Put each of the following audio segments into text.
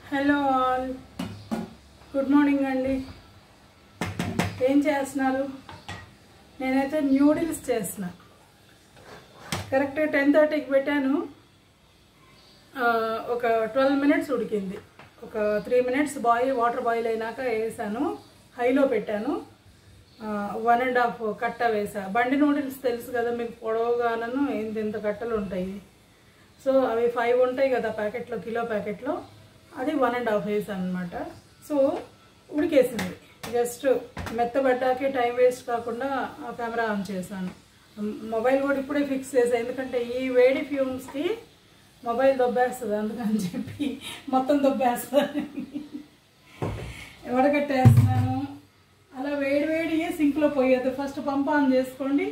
Hello all good morning అండి ఏం చేస్తున్నారు నేనైతే న్యూడిల్స్ చేస్తున్నా కరెక్ట్గా టెన్ థర్టీకి పెట్టాను ఆ, ఒక ట్వెల్వ్ మినిట్స్ ఉడికింది ఒక three minutes boil water boil అయినాక వేసాను హైలో పెట్టాను వన్ అండ్ హాఫ్ కట్ట వేసా బండి నూడిల్స్ తెలుసు కదా మీకు పొడవుగానను ఇంత ఇంత కట్టలు ఉంటాయి సో అవి ఫైవ్ ఉంటాయి కదా ప్యాకెట్లో కిలో ప్యాకెట్లో అది వన్ అండ్ హాఫ్ వేసాను అనమాట సో ఉడికేసింది జస్ట్ మెత్తబడ్డాకే టైం వేస్ట్ కాకుండా ఆ కెమెరా ఆన్ చేశాను మొబైల్ కూడా ఇప్పుడే ఫిక్స్ చేశాను ఎందుకంటే ఈ వేడి ఫ్యూమ్స్కి మొబైల్ దొబ్బేస్తుంది అందుకని చెప్పి మొత్తం దొబ్బేస్తుంది వడగట్టేస్తున్నాను అలా వేడి వేడి సింక్లో పోయేది ఫస్ట్ పంప్ ఆన్ చేసుకోండి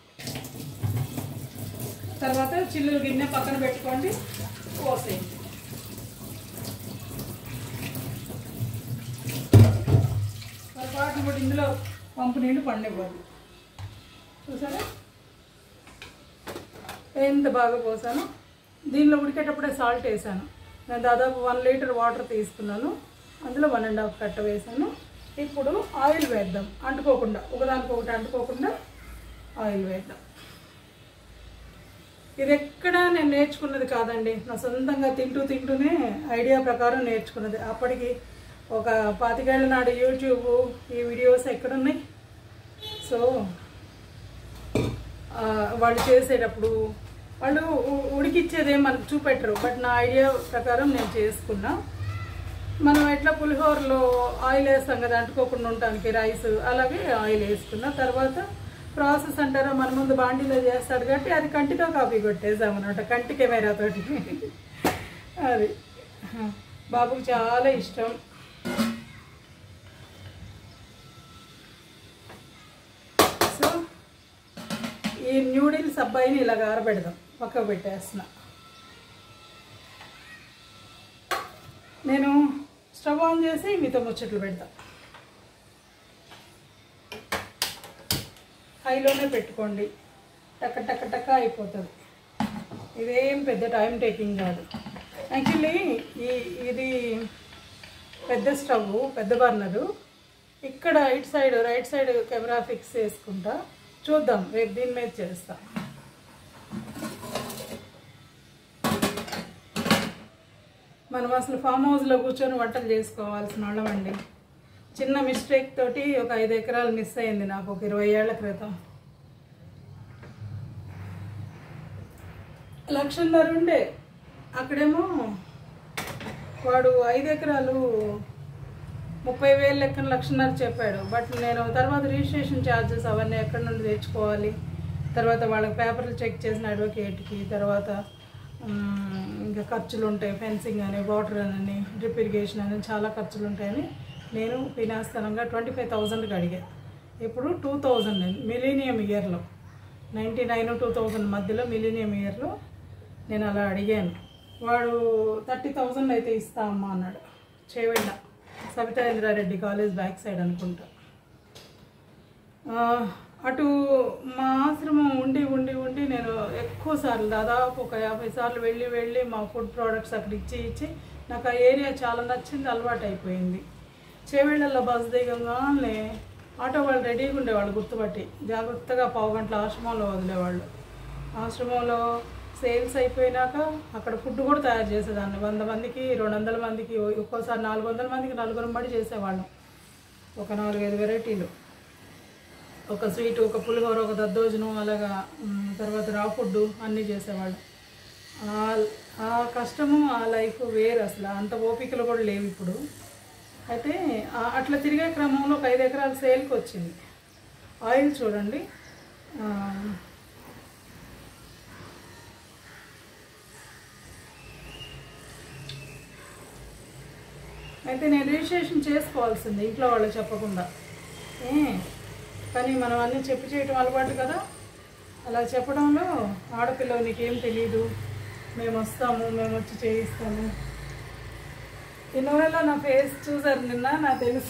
తర్వాత చిల్లులు గిన్నె పక్కన పెట్టుకోండి పోసేయండి పొరపాటు కూడా ఇందులో పంపు నీళ్ళు పండివ్వదు చూసారా ఎంత బాగా పోసాను దీనిలో ఉడికేటప్పుడే సాల్ట్ వేసాను నేను దాదాపు వన్ లీటర్ వాటర్ తీసుకున్నాను అందులో వన్ అండ్ హాఫ్ కట్ట వేసాను ఇప్పుడు ఆయిల్ వేద్దాం అంటుకోకుండా ఒకదానికి ఒకటి అంటుకోకుండా ఆయిల్ వేద్దాం ఇది ఎక్కడ నేను నేర్చుకున్నది కాదండి నా సొంతంగా తింటూ తింటూనే ఐడియా ప్రకారం నేర్చుకున్నది అప్పటికి ఒక పాతికేళ్ల నాడు యూట్యూబ్ ఈ వీడియోస్ ఎక్కడున్నాయి సో ఆ, వాళ్ళు చేసేటప్పుడు వాళ్ళు ఉ- ఉడికిచ్చేదేం మనకు చూపెట్టరు బట్ నా ఐడియా ప్రకారం నేను చేసుకున్నా మనం ఎట్లా పులిహోరలో ఆయిల్ వేస్తాం కదా అంటుకోకుండా ఉండటానికి రైస్ అలాగే ఆయిల్ వేసుకున్నా తర్వాత ప్రాసెస్ అంటారా మన ముందు బాండీలో చేస్తాడు కాబట్టి అది కంటితో కాపీ కొట్టేసాం అనమాట కంటి కెమెరాతోటి అది బాబుకి చాలా ఇష్టం సో ఈ న్యూడిల్స్ అబ్బాయిని ఇలాగ ఆరబెడదాం పక్కకు పెట్టేస్తున్నా నేను స్టవ్ ఆన్ చేసి మీతో ముచ్చట్లు పెడతా హైలోనే పెట్టుకోండి టక్క టక్క టక్క అయిపోతుంది ఇదేం పెద్ద టైం టేకింగ్ కాదు యాక్చువల్లీ ఈ ఇది పెద్ద స్టవ్ పెద్ద బర్నరు ఇక్కడ ఇటు side right side camera fix చేసుకుంటా చూద్దాం రేపు దీని మీద చేస్తా మనం అసలు ఫామ్ హౌస్లో కూర్చొని వంటలు చేసుకోవాల్సిన వాళ్ళమండి చిన్న మిస్టేక్ తోటి ఒక ఐదు ఎకరాలు మిస్ అయింది నాకు ఒక ఇరవై ఏళ్ల క్రితం లక్షన్నర ఉండే అక్కడేమో వాడు ఐదు ఎకరాలు ముప్పై వేలు లెక్కన లక్షన్నర చెప్పాడు బట్ నేను తర్వాత రిజిస్ట్రేషన్ ఛార్జెస్ అవన్నీ ఎక్కడి నుండి తెచ్చుకోవాలి తర్వాత వాళ్ళకి పేపర్లు చెక్ చేసిన అడ్వకేట్కి తర్వాత మ్, ఇంకా ఖర్చులు ఉంటాయి ఫెన్సింగ్ అని వాటర్ అని డ్రిప్ ఇరిగేషన్ అని చాలా ఖర్చులు ఉంటాయని నేను వినాస్తనంగా ట్వంటీ ఫైవ్ థౌజండ్కి అడిగా ఇప్పుడు టూ థౌజండ్ మిలీనియం ఇయర్లో నైంటీ నైన్ టూ థౌజండ్ మధ్యలో మిలీనియం ఇయర్లో నేను అలా అడిగాను వాడు థర్టీ థౌజండ్ అయితే ఇస్తా అమ్మా అన్నాడు Chevella Sabitha Indra Reddy college back side అనుకుంటా ఆ, అటు మా ఆశ్రమం ఉండి ఉండి ఉండి నేను ఎక్కువ సార్లు దాదాపు ఒక యాభై సార్లు వెళ్ళి వెళ్ళి మా ఫుడ్ ప్రోడక్ట్స్ అక్కడ ఇచ్చి ఇచ్చి నాకు ఆ ఏరియా చాలా నచ్చింది అలవాటు అయిపోయింది చేవేళ్ళల్లో బస్ దిగంగానే ఆటో వాళ్ళు రెడీగా ఉండేవాళ్ళు గుర్తుపట్టి జాగ్రత్తగా పావు గంటల ఆశ్రమంలో వదిలేవాళ్ళు ఆశ్రమంలో సేల్స్ అయిపోయినాక అక్కడ ఫుడ్ కూడా తయారు చేసేదాన్ని వంద మందికి రెండు వందల మందికి ఒక్కోసారి నాలుగు వందల మందికి నలుగురం పడి చేసేవాళ్ళం ఒక నాలుగైదు వెరైటీలు ఒక స్వీట్ ఒక పులిహోర ఒక దద్దోజనం అలాగా మ్, తర్వాత రా ఫుడ్ అన్నీ చేసేవాళ్ళు ఆ- ఆ కష్టము ఆ లైఫ్ వేరు అసలు అంత ఓపికలు కూడా లేవు ఇప్పుడు అయితే ఆ- అట్లా తిరిగే క్రమంలో ఒక ఐదు ఎకరాల సేల్కి వచ్చింది ఆయిల్ చూడండి ఆ, అయితే నేను రిజిస్ట్రేషన్ చేసుకోవాల్సింది ఇంట్లో వాళ్ళకి చెప్పకుండా ఏ కానీ మనం అన్నీ చెప్పి చేయటం అలవాటు కదా అలా చెప్పడంలో ఆడపిల్ల నీకేం తెలియదు మేము వస్తాము మేము వచ్చి చేయిస్తాము ఈ నూనెలో నా ఫేస్ చూసారు నిన్న నాకు తెలుసు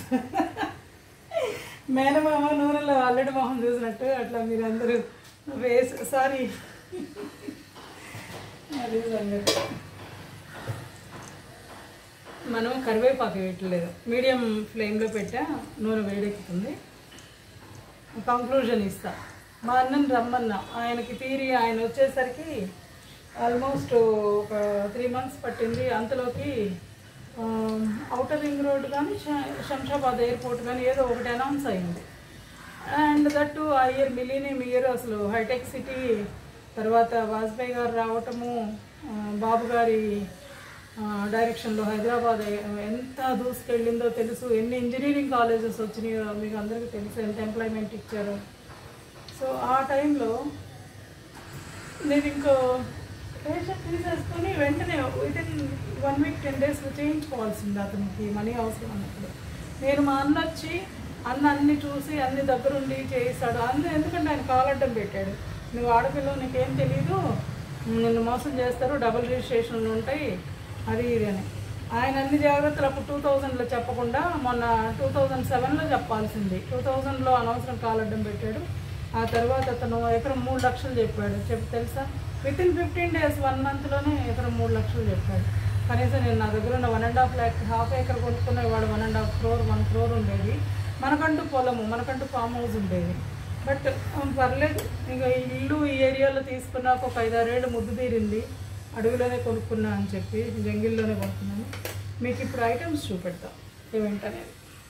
మేనమామ నూనెలో అల్లడి మొహం చూసినట్టు అట్లా మీరందరూ ఫేస్ సారీ అది సంగతి మనం కరివేపాకు వేయట్లేదు మీడియం ఫ్లేమ్లో పెట్టా నూనె వేడెక్కుతుంది కంక్లూజన్ ఇస్తా మా అన్నని రమ్మన్నా ఆయనకి తీరి ఆయన వచ్చేసరికి ఆల్మోస్ట్ ఒక త్రీ మంత్స్ పట్టింది అంతలోకి అవుటర్ రింగ్ రోడ్ కానీ శ- శంషాబాద్ ఎయిర్పోర్ట్ కానీ ఏదో ఒకటి అనౌన్స్ అయింది అండ్ దట్టు ఆ ఇయర్ మిలీనియం ఇయర్ అసలు హైటెక్ సిటీ తర్వాత వాజ్పేయి గారు రావటము ఆ, బాబు గారి ఆ, డైరెక్షన్లో హైదరాబాద్ ఎంత దూసుకెళ్ళిందో తెలుసు ఎన్ని ఇంజనీరింగ్ కాలేజెస్ వచ్చినాయో మీకు అందరికీ తెలుసు ఎంత ఎంప్లాయ్మెంట్ ఇచ్చారో సో ఆ టైంలో నేను ఇంకో పేషెంట్ తీసేసుకొని వెంటనే within one week ten డేస్లో చేయించుకోవాల్సింది అతనికి మనీ అవసరం అన్నప్పుడు నేను మా అన్న వచ్చి అన్న అన్ని చూసి అన్ని దగ్గరుండి చేయిస్తాడు అన్ని ఎందుకంటే ఆయన కాలడ్డం పెట్టాడు నువ్వు ఆడపిల్ల నీకేం తెలీదు నిన్ను మోసం చేస్తారు డబుల్ రిజిస్ట్రేషన్లు ఉంటాయి అది ఇది అని ఆయన అన్ని జాగ్రత్తలు అప్పుడు టూ థౌజండ్లో చెప్పకుండా మొన్న టూ థౌజండ్ సెవెన్లో చెప్పాల్సింది టూ థౌజండ్లో అనవసరం కాలడ్డం పెట్టాడు ఆ తర్వాత అతను ఎకరం మూడు లక్షలు చెప్పాడు చెప్పి తెలుసా within fifteen days one మంత్లోనే ఎకరం మూడు లక్షలు చెప్పాడు కనీసం నేను నా దగ్గర ఉన్న one and half lakh half acre కొనుక్కునేవాడు one and half crore one crore ఉండేది మనకంటూ పొలము మనకంటూ ఫామ్ హౌస్ ఉండేది బట్ పర్లేదు ఇంకా ఈ ఇల్లు ఈ ఏరియాలో తీసుకున్నాక ఒక ఐదారేళ్ళు ముద్దు తీరింది అడవిలోనే కొనుక్కున్నా అని చెప్పి జంగిల్లోనే కొనుక్కున్నాను మీకు ఇప్పుడు ఐటమ్స్ చూపెడతా ఏమేంటనేది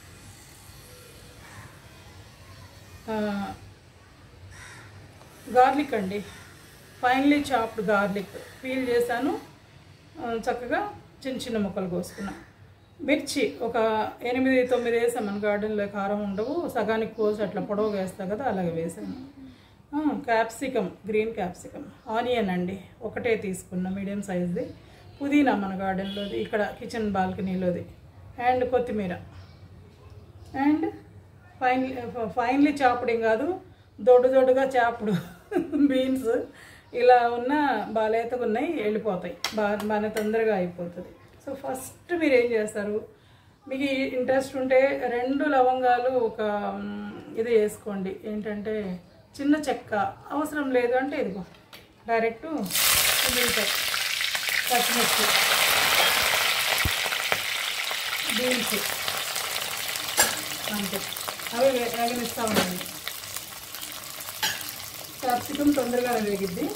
గార్లిక్ అండి ఫైన్లీ చాప్డ్ గార్లిక్ పీల్ చేశాను ఆ, చక్కగా చిన్న చిన్న ముక్కలు కోసుకున్నా మిర్చి ఒక ఎనిమిది తొమ్మిది వేసాం మన గార్డెన్లో కారం ఉండవు సగానికి కోసి అట్లా పొడవు వేస్తా కదా అలాగే వేసాను క్యాప్సికమ్ గ్రీన్ క్యాప్సికమ్ ఆనియన్ అండి ఒకటే తీసుకున్నా మీడియం సైజ్ది పుదీనా మన గార్డెన్లోది ఇక్కడ కిచెన్ బాల్కనీలోది అండ్ కొత్తిమీర అండ్ ఫైనలీ ఫైనలీ చాపడింగ్ కాదు దొడ్డు దొడ్డుగా చాపుడు బీన్స్ ఇలా ఉన్న బాలేతగా ఉన్నాయి వెళ్ళిపోతాయి బాగా బాగా తొందరగా అయిపోతుంది సో ఫస్ట్ మీరు ఏం చేస్తారు మీకు ఇంట్రెస్ట్ ఉంటే రెండు లవంగాలు ఒక మ్, ఇది వేసుకోండి ఏంటంటే చిన్న చెక్క అవసరం లేదు అంటే ఇదిగో డైరెక్ట్ ఉల్లిపాయ పచ్చిమిర్చి బీన్స్ అంతే అవి వే- వేగనిస్తూ ఉండండి క్యాప్సికమ్ తొందరగా వేగిద్ది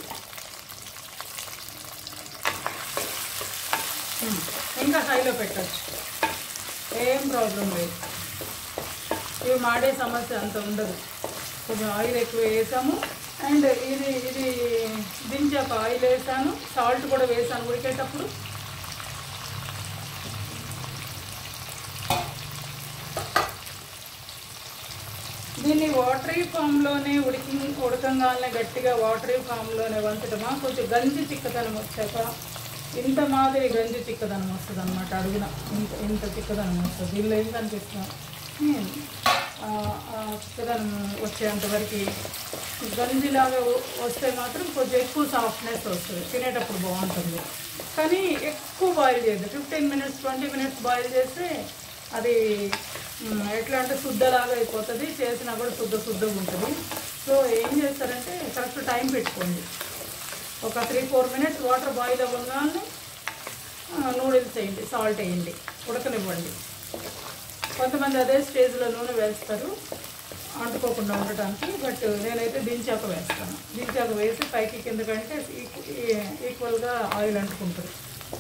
ఉమ్, ఇంకా హైలో పెట్టచ్చు ఏం ప్రాబ్లం లేదు ఇవి మాడే సమస్య అంత ఉండదు కొంచెం ఆయిల్ ఎక్కువ వేసాము అండ్ ఇది ఇది దించాక ఆయిల్ వేసాను సాల్ట్ కూడా వేసాను ఉడికేటప్పుడు దీన్ని వాటరీ ఫామ్లోనే ఉడికి ఉడకంగానే గట్టిగా వాటరీ ఫామ్లోనే వంచడమా కొంచెం గంజి చిక్కదనం వచ్చాక ఇంత మాదిరి గంజి చిక్కదనం వస్తుంది అనమాట అడుగున ఇంత ఇంత చిక్కదనం వస్తుంది దీనిలో ఏం కనిపిస్తుంది చిక్కదనం వచ్చేంత వరకు గంజిలాగా వ- వస్తే మాత్రం కొంచెం ఎక్కువ సాఫ్ట్నెస్ వస్తుంది తినేటప్పుడు బాగుంటుంది కానీ ఎక్కువ బాయిల్ చేయదు fifteen minutes twenty minutes boil చేస్తే అది మ్, ఎట్లా అంటే శుద్ధలాగా అయిపోతుంది చేసినా కూడా శుద్ధ శుద్ధంగా ఉంటుంది సో ఏం చేస్తారంటే కరెక్ట్ టైం పెట్టుకోండి ఒక three four minutes water boil అవ్వగానే నూడిల్స్ వేయండి సాల్ట్ వేయండి ఉడకనివ్వండి కొంతమంది అదే స్టేజ్లో నూనె వేస్తారు అంటుకోకుండా ఉండటానికి బట్ నేనైతే దించాక వేస్తాను దించాక వేసి పైకి కింద కంటే ఈక్వల్గా ఆయిల్ అంటుకుంటుంది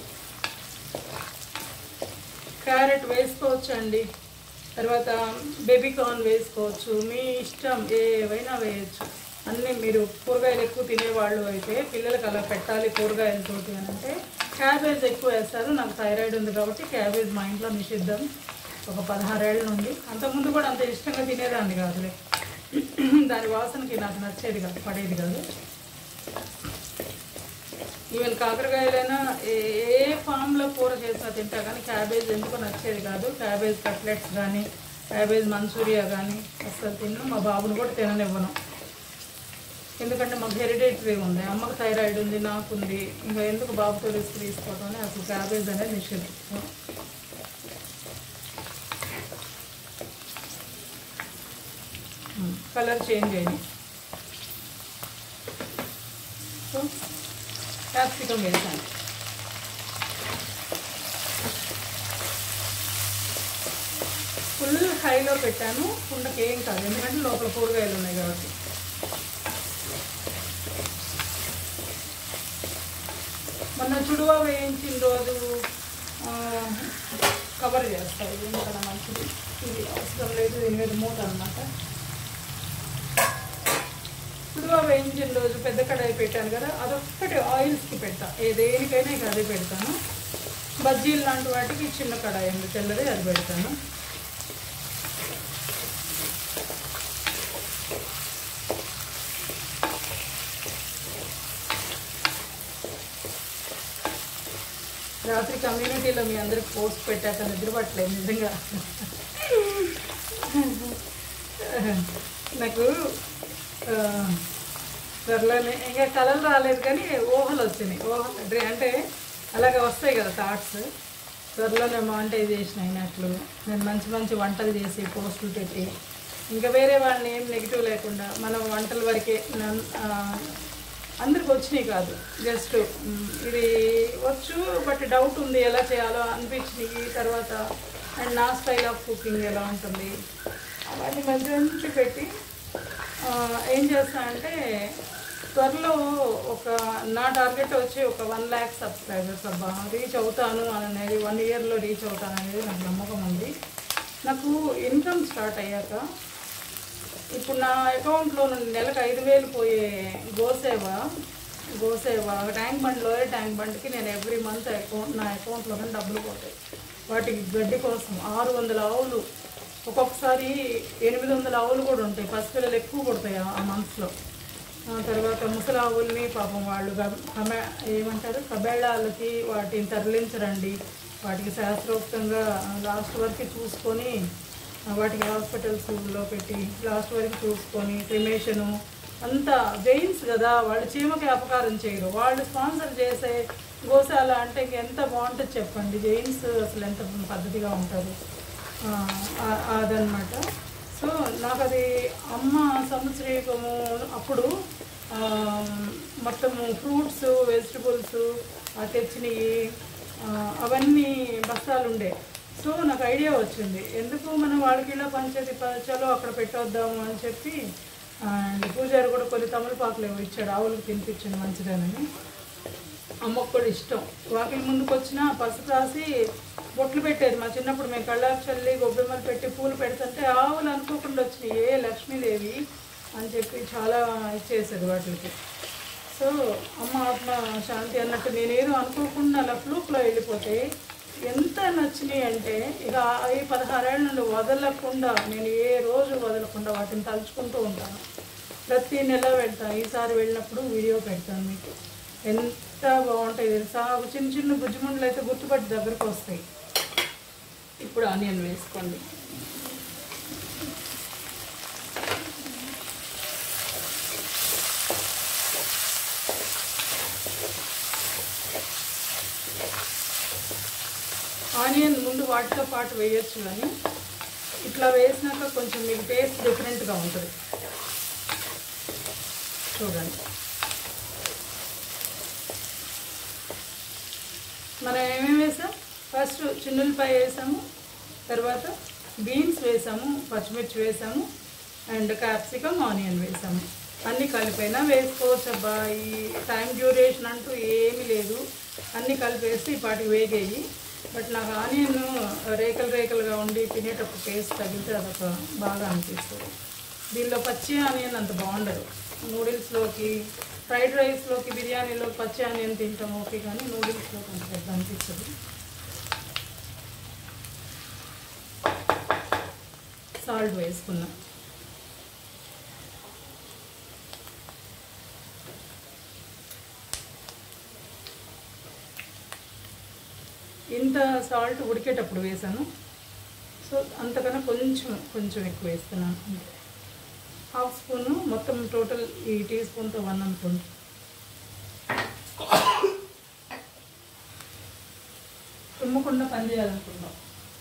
క్యారెట్ వేసుకోవచ్చు అండి తర్వాత బేబీ కార్న్ వేసుకోవచ్చు మీ ఇష్టం ఏవైనా వేయచ్చు అన్నీ మీరు కూరగాయలు ఎక్కువ తినేవాళ్ళు అయితే పిల్లలకి అలా పెట్టాలి కూరగాయలతోటి అని అంటే క్యాబేజ్ ఎక్కువ వేస్తారు నాకు థైరాయిడ్ ఉంది కాబట్టి క్యాబేజ్ మా ఇంట్లో నిషిద్ధం ఒక పదహారేళ్ళ నుండి అంతకుముందు కూడా అంత ఇష్టంగా తినేదాన్ని కాదులే దాని వాసనకి నాకు నచ్చేది కాదు పడేది కాదు ఈవెన్ కాకరకాయలైనా ఏ ఏ ఫామ్లో కూర చేసినా తింటా కానీ క్యాబేజ్ ఎందుకు నచ్చేది కాదు క్యాబేజ్ కట్లెట్స్ కానీ క్యాబేజ్ మంచూరియా కానీ అస్సలు తిన్ను మా బాబుని కూడా తిననివ్వను ఎందుకంటే మాకు హెరిడేటరీ ఉంది అమ్మకు థైరాయిడ్ ఉంది నాకు ఉంది ఇంకా ఎందుకు బాబుతో రిస్క్ తీసుకోవడం అని అసలు క్యాబేజ్ అనేది నిషేధిస్తాం కలర్ చేంజ్ అయింది సో క్యాప్సికమ్ వేసాను హైలో పెట్టాను కుండకి ఏం కాదు ఎందుకంటే లోపల కూరగాయలు ఉన్నాయి కాబట్టి మొన్న చుడువ వేయించిన రోజు ఆ, కవర్ చేస్తాయి ఇది ఎందుకన్నా మంచిది ఇది అవసరం లేదు దీని మీద మూత అనమాట చుడువ వేయించిన రోజు పెద్ద కడాయి పెట్టాను కదా అదొక్కటి ఆయిల్స్కి పెడతా ఏ దేనికైనా ఇక అదే పెడతాను బజ్జీలు లాంటి వాటికి చిన్న కడాయి ఉంది తెల్లది అది పెడతాను రాత్రి కమ్యూనిటీలో మీ అందరికి పోస్ట్ పెట్టాక నిద్ర పట్టలేదు నిజంగా నాకు ఆ, త్వరలోనే ఇంకా కళలు రాలేదు కానీ ఊహలు వచ్చినాయి ఊహలు డ్రీ- అంటే అలాగే వస్తాయి కదా థాట్స్ త్వరలోనే మానిటైజేషన్ అయినట్లు నేను మంచి మంచి వంటలు చేసి పోస్టులు పెట్టి ఇంకా వేరే వాళ్ళని ఏం నెగిటివ్ లేకుండా మనం వంటల వరకే నన్- ఆ, అందరికి వచ్చినాయి కాదు జస్ట్ ఇది వచ్చు బట్ డౌట్ ఉంది ఎలా చేయాలో అనిపించినాయి తర్వాత అండ్ నా స్టైల్ ఆఫ్ కుకింగ్ ఎలా ఉంటుంది అవన్నీ మంచి మంచి పెట్టి ఆ, ఏం చేస్తానంటే త్వరలో ఒక నా టార్గెట్ వచ్చి ఒక వన్ ల్యాక్ సబ్స్క్రైబర్స్ అబ్బా రీచ్ అవుతాను అనేది వన్ ఇయర్లో రీచ్ అవుతాను అనేది నాకు నమ్మకం ఉంది నాకు ఇన్కమ్ స్టార్ట్ అయ్యాక ఇప్పుడు నా అకౌంట్లో నుండి నెలకు ఐదు వేలు పోయే గోసేవ గోసేవ ట్యాంక్ బండ్ లోయర్ ట్యాంక్ బండ్కి నేను ఎవ్రీ మంత్ అకౌంట్ నా అకౌంట్లో నుండి డబ్బులు పోతాయి వాటికి గడ్డి కోసం ఆరు వందల ఆవులు ఒక్కొక్కసారి ఎనిమిది వందల ఆవులు కూడా ఉంటాయి పసిపిల్లలు ఎక్కువ పుడతాయి ఆ- ఆ మంత్స్లో ఆ తర్వాత ముసలి ఆవుల్ని పాపం వాళ్ళు గ- కమె ఏమంటారు కబేళాలకి వాటిని తరలించరండి వాటికి శాస్త్రోక్తంగా లాస్ట్ వరకు చూసుకొని ఆ, వాటికి హాస్పిటల్స్లో పెట్టి లాస్ట్ వరకు చూసుకొని క్రిమేషను అంతా జైన్స్ కదా వాళ్ళు చీమకి అపకారం చేయరు వాళ్ళు స్పాన్సర్ చేసే గోశాల అంటే ఇంకెంత బాగుంటుంది చెప్పండి జైన్స్ అసలు ఎంత పద్ధతిగా ఉంటారు ఆ, ఆ- అదనమాట సో నాకు అది అమ్మ సంవత్సరీకము అప్పుడు ఆ, మొత్తము ఫ్రూట్స్ వెజిటబుల్స్ తెచ్చినవి ఆ, అవన్నీ బస్తాలు ఉండే సో నాకు ఐడియా వచ్చింది ఎందుకు మనం వాళ్ళకి ఇలా పంచేది చలో అక్కడ పెట్టొద్దాము అని చెప్పి అండ్ పూజారి కూడా కొన్ని తమలపాకులు ఏవో ఇచ్చాడు ఆవులకు తినిపించండి మంచిదేనని అమ్మకు కూడా ఇష్టం వాకిలి ముందుకు వచ్చిన పసుపు రాసి బొట్లు పెట్టేది మా చిన్నప్పుడు మేము కళ్ళాపు చల్లి గొబ్బెమ్మలు పెట్టి పూలు పెడుతుంటే ఆవులు అనుకోకుండా వచ్చినాయి ఏ లక్ష్మీదేవి అని చెప్పి చాలా ఇచ్చేసేది వాటికి సో అమ్మ ఆత్మ శాంతి అన్నట్టు నేనేదో అనుకోకుండా అలా ఫ్లూక్లో వెళ్ళిపోతే ఎంత నచ్చినాయి అంటే ఇక ఈ పదహారేళ్ళ నుండి వదలకుండా నేను ఏ రోజు వదలకుండా వాటిని తలుచుకుంటూ ఉంటాను ప్రతి నెల వెళ్తాను ఈసారి వెళ్ళినప్పుడు వీడియో పెడతాను మీకు ఎంత బాగుంటాయి తెలుసా ఒక చిన్న చిన్న బుజ్జిముండలు అయితే గుర్తుపట్టి దగ్గరకు వస్తాయి ఇప్పుడు ఆనియన్ వేసుకోండి ఆనియన్ ముందు వాటితో పాటు వేయొచ్చు కానీ ఇట్లా వేసినాక కొంచెం మీకు టేస్ట్ డిఫరెంట్గా ఉంటుంది చూడండి మనం ఏమేమి వేసాం ఫస్ట్ చిన్నులపాయ వేసాము తర్వాత బీన్స్ వేసాము పచ్చిమిర్చి వేసాము అండ్ క్యాప్సికమ్ ఆనియన్ వేసాము అన్నీ కలిపైనా వేసుకోవచ్చు అబ్బా ఈ టైం డ్యూరేషన్ అంటూ ఏమీ లేదు అన్నీ కలిపేసి పాటికి వేగేయి బట్ నాకు ఆనియన్ రేకలు రేకలుగా ఉండి తినేటప్పుడు టేస్ట్ తగిలితే అదొక బాగా అనిపిస్తుంది దీనిలో పచ్చి ఆనియన్ అంత బాగుండదు నూడిల్స్లోకి ఫ్రైడ్ రైస్లోకి బిర్యానీలో పచ్చి ఆనియన్ తింటాం ఓకే కానీ నూడిల్స్లోకి అంత పెద్ద అనిపిస్తుంది సాల్ట్ వేసుకున్నాం ఇంత సాల్ట్ ఉడికేటప్పుడు వేసాను సో అంతకన్నా కొంచెం కొంచెం ఎక్కువ వేస్తున్నాను అంతే హాఫ్ స్పూను మొత్తం టోటల్ ఈ టీ స్పూన్తో వన్ అనుకోండి తుమ్మకుండా పని చేయాలనుకుందాం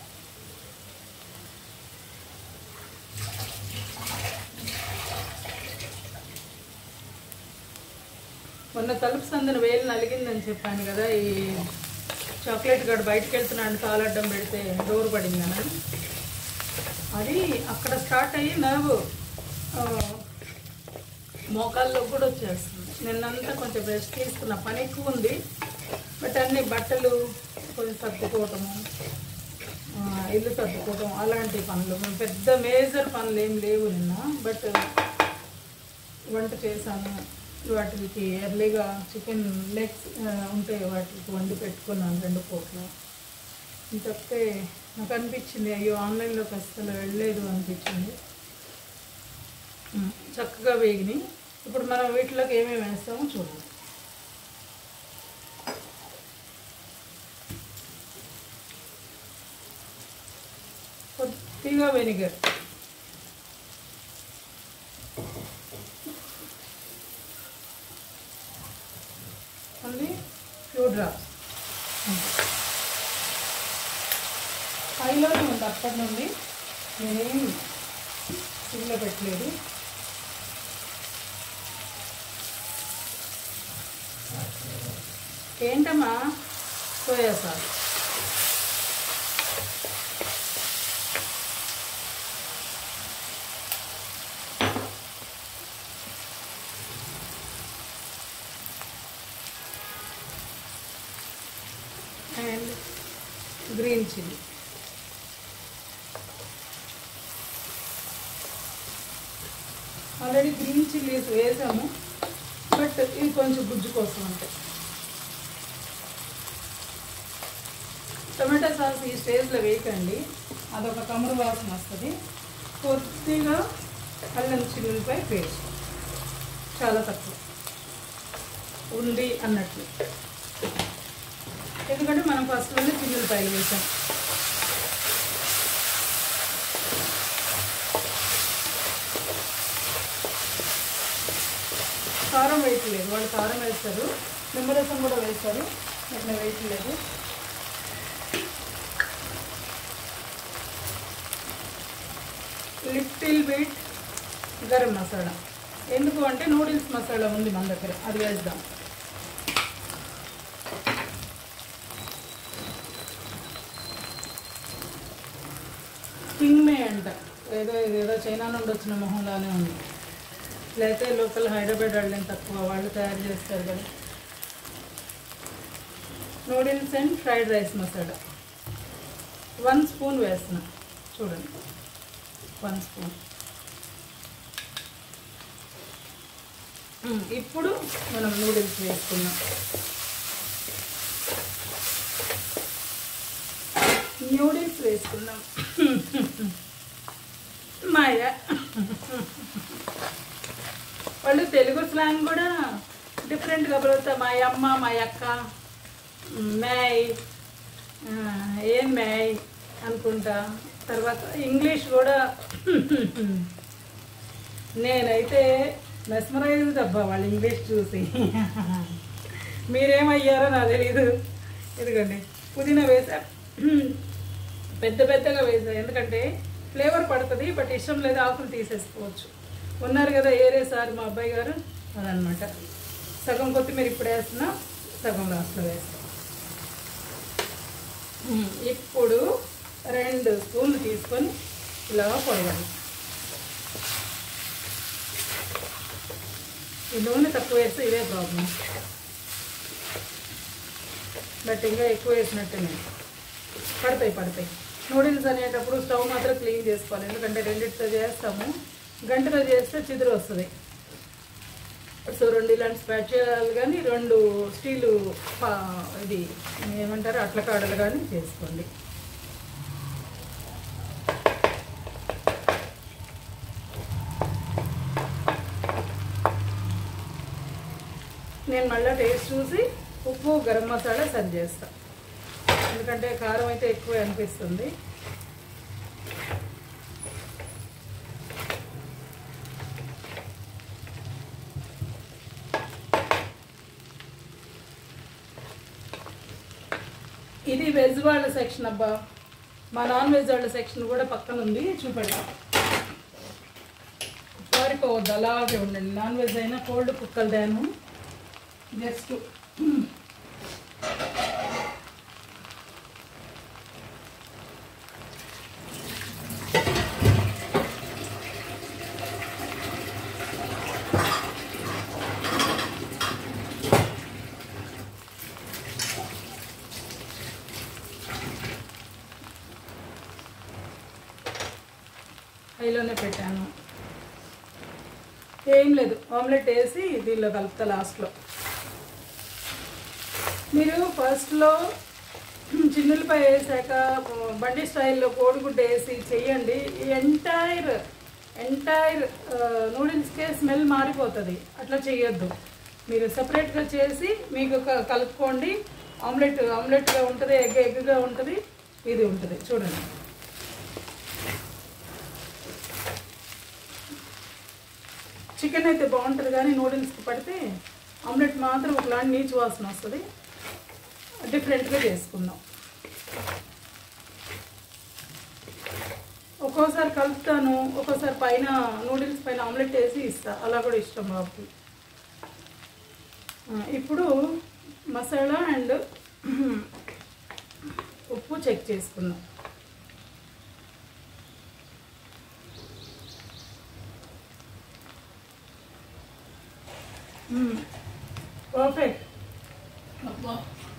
మొన్న తలుపు సందున వేలు నలిగిందని చెప్పాను కదా ఈ చాక్లెట్ గడు బయటకు వెళ్తున్నాడు తాళడ్డం పెడితే డోర్ పడిందని అది అక్కడ స్టార్ట్ అయ్యి నర్వ్ ఆ, మోకాల్లో కూడా వచ్చేస్తుంది నిన్నంతా కొంచెం రెస్ట్ తీసుకున్న పని ఎక్కువ ఉంది బట్ అన్ని బట్టలు కొంచెం సర్దుకోవటము ఆ, ఇల్లు సర్దుకోవటం అలాంటి పనులు పెద్ద మేజర్ పనులు ఏం లేవు నిన్న బట్ వంట చేశాను వాటికి ఎర్లీగా చికెన్ లెగ్స్ ఉంటే వాటికి వండి పెట్టుకున్నాను రెండు పూట్ల తప్పితే నాకు అనిపించింది అయ్యో ఆన్లైన్లోకి అసలు వెళ్ళలేదు అనిపించింది ఉమ్, చక్కగా వేగిని ఇప్పుడు మనం వీటిలోకి ఏమేమి వేస్తామో చూడండి కొద్దిగా వెనిగర్ ఓన్లీ ఫ్యూ డ్రాప్స్ హైలోనే ఉంది అప్పటి నుండి నేనేం సిమ్లో పెట్టలేదు ఏంటమ్మా soya sauce and green chilli already green chillies వేసాము బట్ ఇది కొంచెం గుజ్జు కోసం అంటే టమాటా సాస్ ఈ స్టేజ్లో వేయకండి అదొక కమరు వాసన వస్తుంది కొద్దిగా అల్లం చిల్లులపై పేస్ట్ చాలా తక్కువ ఉంది అన్నట్లు ఎందుకంటే మనం ఫస్ట్లోనే చిల్లులపాయలు వేసాం కారం వేయట్లేదు వాళ్ళు కారం వేస్తారు నిమ్మరసం కూడా వేస్తారు ఇట్లా వేయట్లేదు లిటిల్ బిట్ గరం మసాలా ఎందుకు అంటే నూడిల్స్ మసాలా ఉంది మన దగ్గర అది వేద్దాం కింగ్మే అంట ఏదో ఏదో చైనా నుండి వచ్చిన మొహంలానే ఉంది లేకపోతే లోకల్ హైదరాబాద్ వాళ్ళని తక్కువ వాళ్ళు తయారు చేస్తారు కదా noodles and fried rice masala one spoon వేస్తున్నా చూడండి వన్ స్పూన్ మ్మ్, ఇప్పుడు మనం నూడిల్స్ వేసుకున్నాం నూడిల్స్ వేసుకున్నాం మాయ వాళ్ళు తెలుగు స్లాంగ్ కూడా డిఫరెంట్గా పలుకుతా మా అమ్మ మా అక్క మ్యాయ్ ఆ, ఏం మ్యాయ్ అనుకుంటా తర్వాత ఇంగ్లీష్ కూడా నేనైతే మెస్మరైజ్ అబ్బా వాళ్ళు ఇంగ్లీష్ చూసి మీరేమయ్యారో నాకు తెలీదు ఇదిగోండి పుదీనా వేసా పెద్ద పెద్దగా వేసా ఎందుకంటే ఫ్లేవర్ పడుతుంది బట్ ఇష్టం లేదు ఆకులు తీసేసుకోవచ్చు ఉన్నారు కదా ఏరే సార్ మా అబ్బాయి గారు అదనమాట సగం కొత్తిమీర ఇప్పుడు వేస్తున్నా సగం లాస్ట్లో వేస్తాం ఉమ్, ఇప్పుడు రెండు స్పూన్లు తీసుకొని ఇలా పొడవాలి ఈ నూనె తక్కువ వేస్తే ఇదే ప్రాబ్లం బట్ ఇంకా ఎక్కువ వేసినట్టేనే పడతాయి పడతాయి నూడిల్స్ అనేటప్పుడు స్టవ్ మాత్రం క్లీన్ చేసుకోవాలి ఎందుకంటే రెండింటితో చేస్తాము గంటలో చేస్తే చిదురు వస్తుంది సో రెండు ఇలాంటి స్పాచులు కానీ రెండు స్టీలు పా ఇది ఏమంటారు అట్ల కాడలు కానీ చేసుకోండి నేను మళ్ళీ టేస్ట్ చూసి ఉప్పు గరం మసాలా సరి చేస్తా ఎందుకంటే కారం అయితే ఎక్కువ అనిపిస్తుంది ఇది వెజ్ వాళ్ళ సెక్షన్ అబ్బా మా నాన్ వెజ్ వాళ్ళ సెక్షన్ కూడా పక్కన ఉంది చూపెడతా పారిపోవద్దు అలాగే ఉండండి నాన్ వెజ్ అయినా కోల్డ్ కుక్కలు దాను జస్ట్ హైలోనే పెట్టాను ఏం లేదు ఆమ్లెట్ వేసి దీనిలో కలుపుతా లాస్ట్లో మీరు ఫస్ట్లో చిన్నులపై వేసాక బండి స్టైల్లో కోడిగుడ్డ వేసి చెయ్యండి ఈ ఎంటైర్ ఎంటైర్ నూడిల్స్కే స్మెల్ మారిపోతుంది అట్లా చేయొద్దు మీరు సపరేట్గా చేసి మీకు క- కలుపుకోండి ఆమ్లెట్ ఆమ్లెట్గా ఉంటుంది ఎగ్ ఎగ్గా ఉంటుంది ఇది ఉంటుంది చూడండి చికెన్ అయితే బాగుంటుంది కానీ నూడిల్స్కి పడితే ఆమ్లెట్ మాత్రం ఒకలాంటి నీచు వాసన వస్తుంది డిఫరెంట్గా చేసుకుందాం ఒక్కోసారి కలుపుతాను ఒక్కోసారి పైన నూడిల్స్ పైన ఆమ్లెట్ వేసి ఇస్తా అలా కూడా ఇష్టం బాబుకి ఆ, ఇప్పుడు మసాలా అండ్ ఉప్పు చెక్ చేసుకుందాం పర్ఫెక్ట్ అబ్బా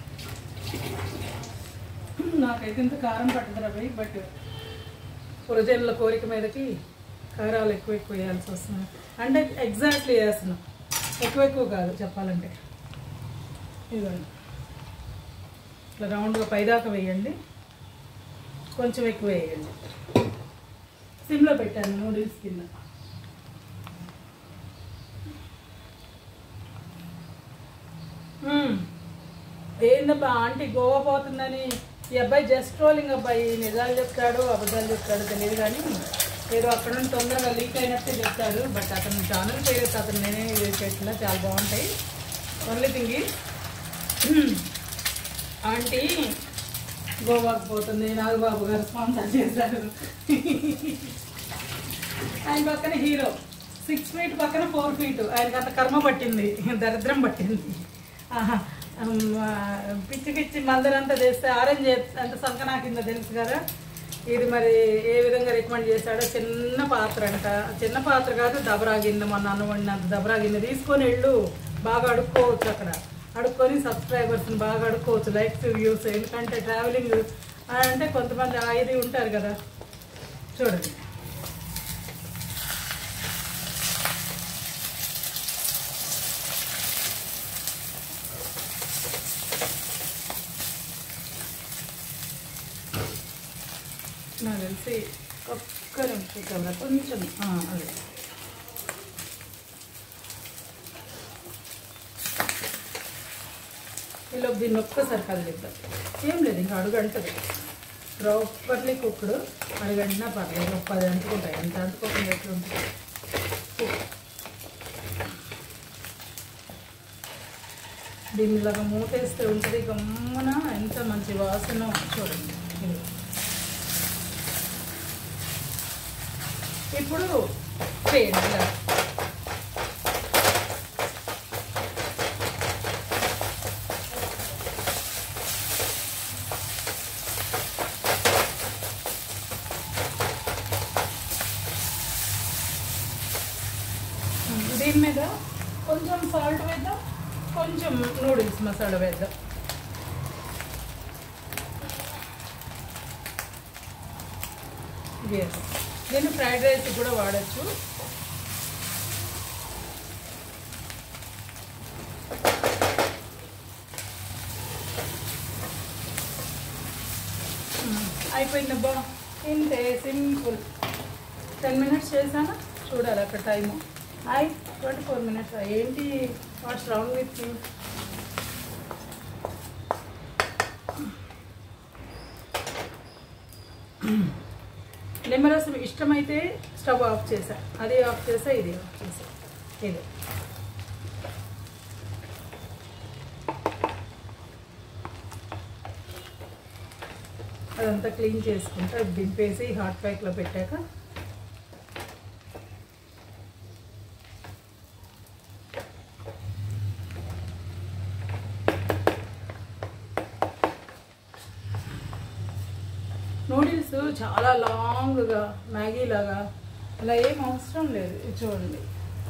నాకైతే ఇంత కారం పట్టదు రవి బట్ పురజనుల కోరిక మీదకి కారాలు ఎక్కువ ఎక్కువ వేయాల్సి వస్తుంది అంటే ఎగ్జాక్ట్లీ వేస్తున్నాం ఎక్కువ ఎక్కువ కాదు చెప్పాలంటే ఇదిగోండి ఇట్లా రౌండ్గా పైదాకా వేయండి కొంచెం ఎక్కువ వేయండి సిమ్లో పెట్టాను నూడిల్స్ కింద మ్మ్. ఏందబ్బా ఆంటీ గోవా పోతుందని ఈ అబ్బాయి జస్ట్ ట్రోలింగ్ అబ్బాయి నిజాలు చెప్తాడు అబద్ధాలు చెప్తాడు తెలియదు కానీ ఏదో అక్కడ నుండి తొందరగా లీక్ అయినట్టే చెప్తాడు బట్ అతను ఛానల్ పేరు అతను నేనే పెట్టినా చాలా బాగుంటాయి ఓన్లీ థింగ్ ఆంటీ గోవాకు పోతుంది నాగబాబు గారు స్పాన్సర్ చేశారు ఆయన పక్కన హీరో సిక్స్ ఫీట్ పక్కన ఫోర్ ఫీట్ ఆయనకి అంత కర్మ పట్టింది దరిద్రం పట్టింది ఆహా, ఉమ్, ఆ, పిచ్చి పిచ్చి మందరంతా చేస్తే ఆరెంజ్ అంత సంకనా కింద తెలుసు కదా ఇది మరి ఏ విధంగా రికమెండ్ చేశాడో చిన్న పాత్ర అంట చిన్న పాత్ర కాదు దబరా గిన్నె మొన్న అన్నం వండినంత దబరా గిన్నె తీసుకొని వెళ్ళు బాగా అడుక్కోవచ్చు అక్కడ అడుక్కొని సబ్స్క్రైబర్స్ని బాగా అడుక్కోవచ్చు లైక్స్ వ్యూస్ ఎందుకంటే ట్రావెలింగ్ అంటే కొంతమంది ఆ ఇది ఉంటారు కదా చూడండి నాకు తెలిసి ఒక్క నిమిషం కదా కొంచెం ఆ, అదే ఇలా దీన్ని ఒక్కసారి కదిలిద్దాం ఏం లేదు ఇంకా అడుగు అంటది ప్రాపర్లీ కుక్కుడు అడుగంటినా పర్లేదు ఒక పది అంటుకుంటాయి ఎంత అంటుకోకుండా ఎట్లా ఉంటుంది దీనిలాగా మూటేస్తే ఉంటుంది గమ్మున ఎంత మంచి వాసన చూడండి ఇది. ఇప్పుడు వేయండి ఇలా దీని మీద కొంచెం సాల్ట్ వేద్దాం కొంచెం నూడిల్స్ మసాలా వేద్దాం ఎస్ దీన్ని ఫ్రైడ్ రైస్ కూడా వాడచ్చు అయిపోయిందబ్బా ఇంతే సింపుల్ టెన్ మినిట్స్ చేశాను చూడాలి అక్కడ time I twenty four minutes ఏంటి వాట్స్ రాంగ్ విత్ యూ నిమ్మరసం ఇష్టమైతే స్టవ్ ఆఫ్ చేసా అది ఆఫ్ చేసా ఇది ఆఫ్ చేసా ఇది అదంతా క్లీన్ చేసుకుంటా అది దింపేసి హాట్ ప్యాక్లో పెట్టాక నూడిల్స్ చాలా లాంగ్గా మ్యాగీ లాగా అలా ఏం అవసరం లేదు ఇది చూడండి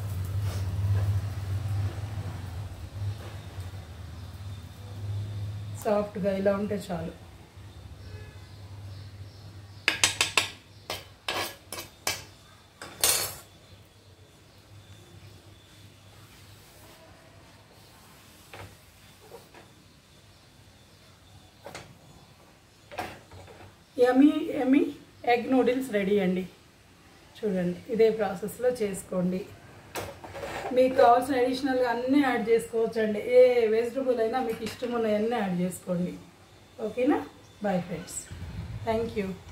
సాఫ్ట్గా ఇలా ఉంటే చాలు yummy yummy egg noodles ready అండి చూడండి ఇదే ప్రాసెస్లో చేసుకోండి మీకు కావాల్సిన అడిషనల్గా అన్నీ యాడ్ చేసుకోవచ్చు అండి ఏ వెజిటబుల్ అయినా మీకు ఇష్టం ఉన్నవన్నీ యాడ్ చేసుకోండి ఓకేనా బాయ్ ఫ్రెండ్స్ థ్యాంక్ యూ